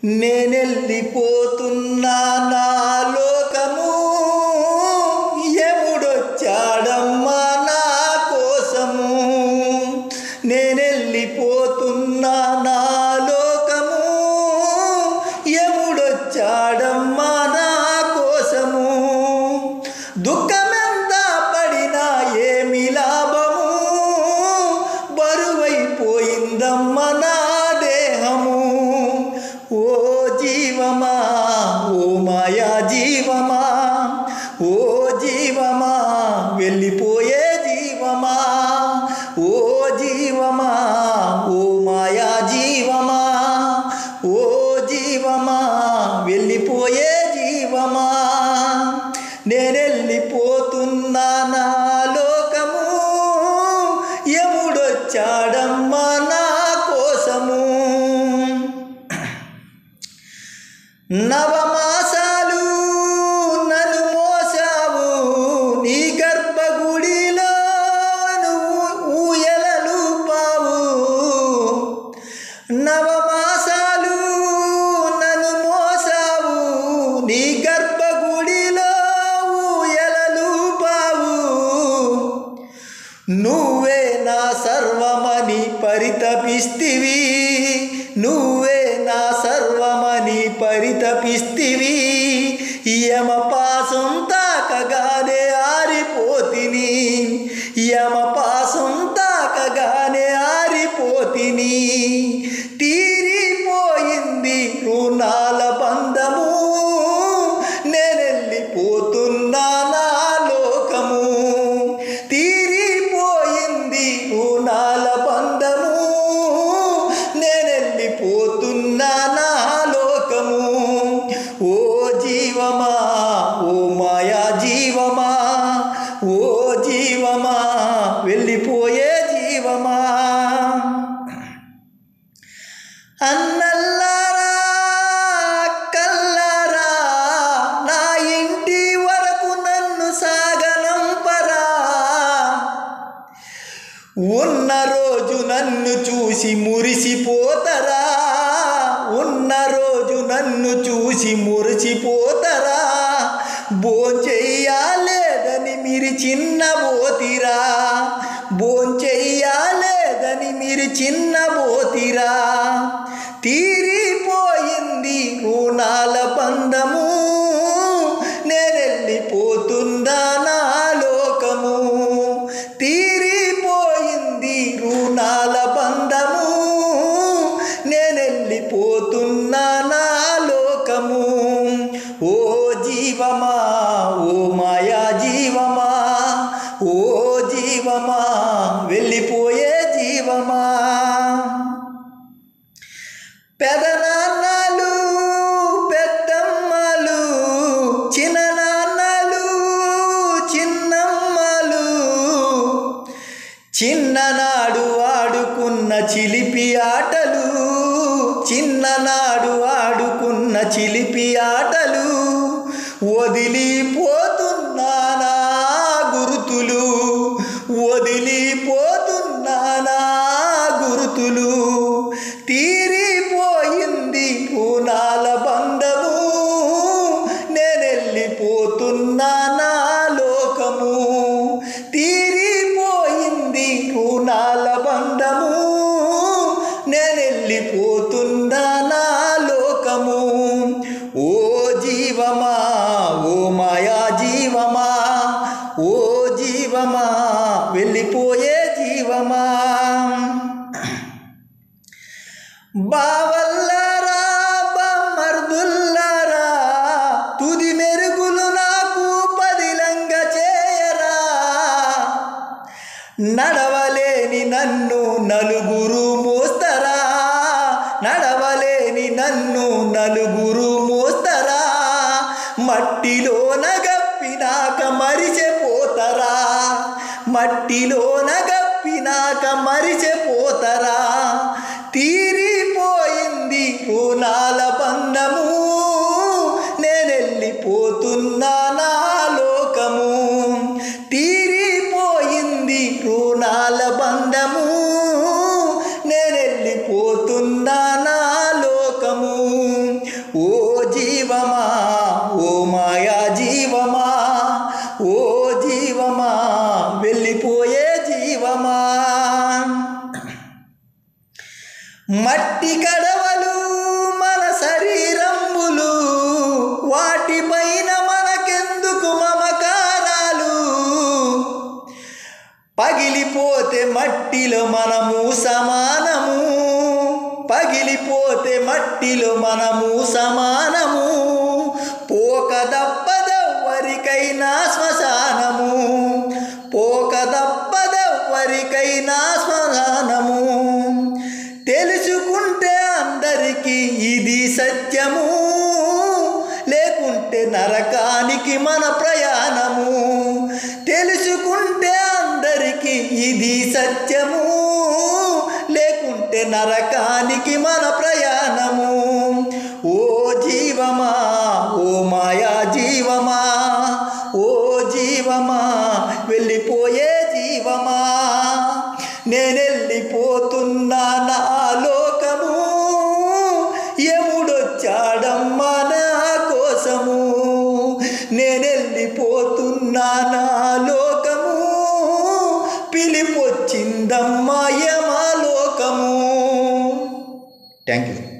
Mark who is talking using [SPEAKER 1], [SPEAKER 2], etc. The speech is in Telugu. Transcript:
[SPEAKER 1] నేనెళ్ళిపోతున్నా నా లోకము ఎముడొచ్చాడమ్మా నా కోసము నేనెళ్ళిపోతున్నా నా లోకము ఎముడొచ్చాడమ్మా నా కోసము దుఃఖమెంత పడినా ఏమి లాభము బరువైపోయిందమ్మ నా దేహము ఓ జీవమా ఓ మాయా జీవమా ఓ జీవమా వెళ్ళిపోయే జీవమా ఓ జీవమా ఓ మాయా జీవమా ఓ జీవమా వెళ్ళిపోయే జీవమా నేనెళ్ళిపోతున్నా నా లోకము ఎముడొచ్చాడమ్మా నా కోసము నవమాసాలు నన్ను మోసావు నీ గర్భగుడిలో నువ్వు ఊయలలు పావు నవమాసాలు నన్ను మోసావు నీ గర్భగుడిలో ఊయలలు పావు నువ్వే నా సర్వమని పరితపిస్తివి నువ్వే నా సర్వమని పరితపిస్తివి యమ పాసం తాకగానే ఆరిపోతిని యమ పాసం తాకగానే ఆరిపోతిని తీరిపోయింది రుణాల బంధము నేనెళ్ళిపోతున్నా నా లోకము తీరిపోయింది రుణాల బంధము నేనెళ్ళిపోతున్నా నా లోకము ఓ జీవమా ఓ మాయా జీవమా ఓ జీవమా వెళ్ళిపోయే జీవమా అన్నల్లారా అక్కల్లారా నా ఇంటి వరకు నన్ను సాగనంపరా ఉన్న రోజు నన్ను చూసి మురిసిపోతరా ఉన్న రోజు నన్ను చూసి మురిసిపోతరా భోంచెయ్యాలేదని మీరు చిన్నబోతిరా భోంచెయ్యాలేదని మీరు చిన్నబోతిరా తీరిపోయింది రుణాల బంధము నేనెళ్ళిపోతుందా నా లోకము తీరిపోయింది రుణాల బంధము నేనెళ్ళిపోతున్నా నా లోకము ఓ జీవమా ఓ మాయా జీవమా ఓ జీవమా వెళ్ళిపోయే జీవమా పెదనాన్నలు పెద్దమ్మలు చిన్ననాన్నలు చిన్నమ్మలు చిన్ననాడు ఆడుకున్న చిలిపి ఆటలు చిన్ననాడు ఆడుకున్న చిలిపి ఆటలు వదిలిపోతున్నానా గురుతులు వదిలిపోతున్నానా గురుతులు తీరిపోయింది రుణాల బంధము నేనెళ్ళిపోతున్నా నా లోకము తీరిపోయింది రుణాల బంధము నేనెళ్ళిపోతున్నా నా లోకము ఓ జీవమా ఓ మాయా జీవమా ఓ జీవమా వెళ్ళిపోయే జీవమా బావల్లారా బామర్దుల్లారా తుది మెరుగులు నాకు పదిలంగ చేయరా నడవలేని నన్ను నలుగురు మోస్తరా నడవలేని నన్ను నలుగురు మోస్తరా మట్టిలోన గప్పినాక మరిచెపోతరా మట్టిలోన గప్పినాక మరిచెపోతరా తీరిపోయింది రుణాల బంధము నేనెళ్ళిపోతున్నా నా లోకము తీరిపోయింది రుణాల బంధము నేనెళ్ళిపోతున్నా నా లోకము మట్టి కడవలు మన శరీరములు వాటిపైన మనకెందుకు మమకారాలు పగిలిపోతే మట్టిలో మనము సమానము పగిలిపోతే మట్టిలో మనము సమానము పోక దప్పదెవ్వరికైనా శ్మశానము పోక దప్పదెవ్వరికైనా శ్మశానము తెలుసుకుంటే అందరికీ ఇది సత్యము లేకుంటే నరకానికి మన ప్రయాణము తెలుసుకుంటే అందరికీ ఇది సత్యము లేకుంటే నరకానికి మన ప్రయాణము ఓ జీవమా ఓ మాయా జీవమా ఓ జీవమా వెళ్ళిపోయే జీవమా నేనెళ్ళిపోతున్నా నా లోకము ఎముడొచ్చాడమ్మా నా కోసము నేనెళ్ళిపోతున్నా నా లోకము పిలిపొచ్చిందమ్మా యమా లోకము థ్యాంక్ యూ